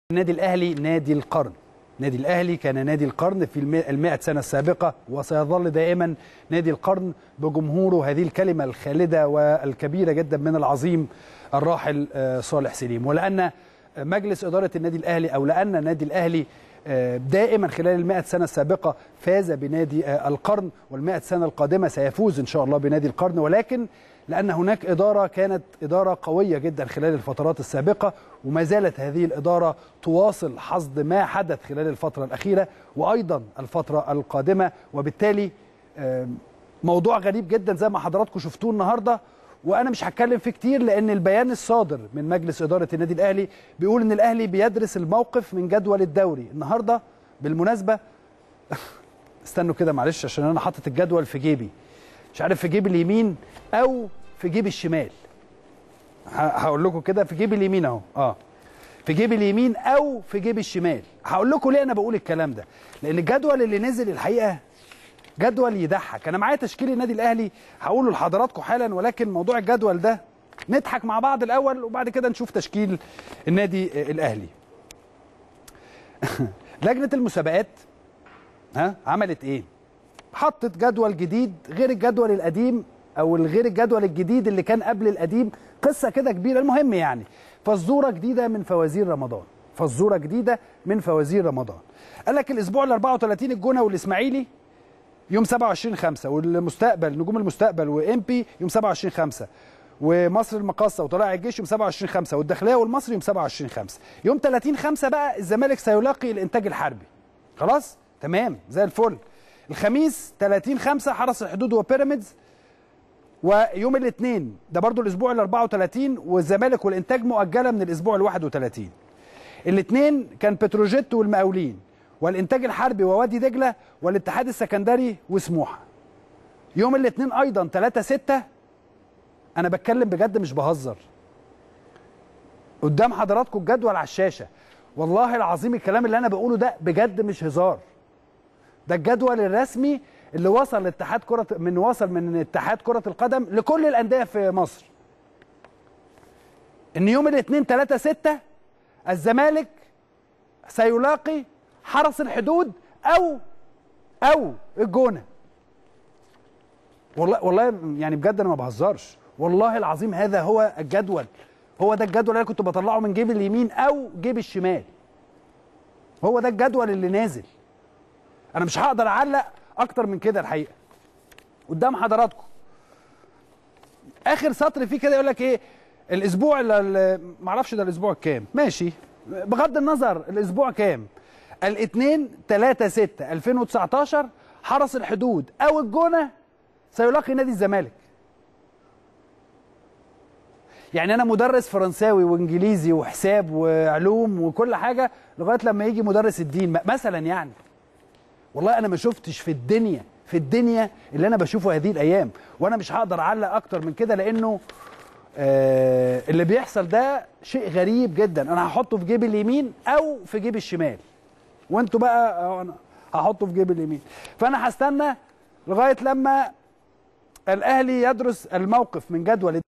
النادي الاهلي نادي القرن نادي الاهلي كان نادي القرن في المئة- المئة سنه السابقه وسيظل دائما نادي القرن بجمهوره هذه الكلمه الخالده والكبيره جدا من العظيم الراحل آه، صالح سليم ولان مجلس اداره النادي الاهلي او لان النادي الاهلي آه، دائما خلال المئة سنة السابقة فاز بنادي آه، القرن والمئة سنة القادمة سيفوز إن شاء الله بنادي القرن ولكن لأن هناك إدارة كانت إدارة قوية جدا خلال الفترات السابقة وما زالت هذه الإدارة تواصل حصد ما حدث خلال الفترة الأخيرة وأيضا الفترة القادمة وبالتالي آه، موضوع غريب جدا زي ما حضراتكم شفتوه النهارده وانا مش هتكلم فيه كتير لان البيان الصادر من مجلس اداره النادي الاهلي بيقول ان الاهلي بيدرس الموقف من جدول الدوري النهارده بالمناسبه استنوا كده معلش عشان انا حاطط الجدول في جيبي مش عارف في جيب اليمين او في جيب الشمال ه- هقول لكم كده في جيب اليمين اهو اه في جيب اليمين او في جيب الشمال هقول لكم ليه انا بقول الكلام ده لان الجدول اللي نزل الحقيقه جدول يضحك انا معايا تشكيل النادي الاهلي هقوله لحضراتكم حالا ولكن موضوع الجدول ده نضحك مع بعض الاول وبعد كده نشوف تشكيل النادي آه، الاهلي لجنه المسابقات ها عملت ايه حطت جدول جديد غير الجدول القديم او غير الجدول الجديد اللي كان قبل القديم قصه كده كبيره المهم يعني فزوره جديده من فوازير رمضان فزوره جديده من فوازير رمضان قال لك الاسبوع ال 34 الجونه والاسماعيلي يوم 27 5 والمستقبل نجوم المستقبل وامبي يوم 27 5 ومصر المقاصه وطلائع الجيش يوم 27 5 والداخليه والمصري يوم 27 5 يوم 30 5 بقى الزمالك سيلاقي الانتاج الحربي خلاص تمام زي الفل الخميس 30 5 حرس الحدود وبيراميدز ويوم الاثنين ده برضو الاسبوع ال 34 والزمالك والانتاج مؤجله من الاسبوع ال 31 الاثنين كان بتروجيت والمقاولين والانتاج الحربي ووادي دجله والاتحاد السكندري وسموحه يوم الاثنين ايضا 3 6 انا بتكلم بجد مش بهزر قدام حضراتكم الجدول على الشاشه والله العظيم الكلام اللي انا بقوله ده بجد مش هزار ده الجدول الرسمي اللي وصل لاتحاد كره من وصل من اتحاد كره القدم لكل الانديه في مصر ان يوم الاثنين 3 6 الزمالك سيلاقي حرس الحدود او او الجونه والله والله يعني بجد انا ما بهزرش والله العظيم هذا هو الجدول هو ده الجدول اللي انا كنت بطلعه من جيب اليمين او جيب الشمال هو ده الجدول اللي نازل انا مش هقدر اعلق اكتر من كده الحقيقه قدام حضراتكم اخر سطر فيه كده يقول لك ايه الاسبوع اللي ما اعرفش ده الاسبوع الكام ماشي بغض النظر الاسبوع كام الاثنين 3 6 2019 حرس الحدود او الجونه سيلاقي نادي الزمالك يعني انا مدرس فرنساوي وانجليزي وحساب وعلوم وكل حاجه لغايه لما يجي مدرس الدين م- مثلا يعني والله انا ما شفتش في الدنيا في الدنيا اللي انا بشوفه هذه الايام وانا مش هقدر اعلق اكتر من كده لانه آه اللي بيحصل ده شيء غريب جدا انا هحطه في جيب اليمين او في جيب الشمال وانتوا بقى أهو انا هحطه في جيب اليمين فانا هستنى لغايه لما الاهلي يدرس الموقف من جدول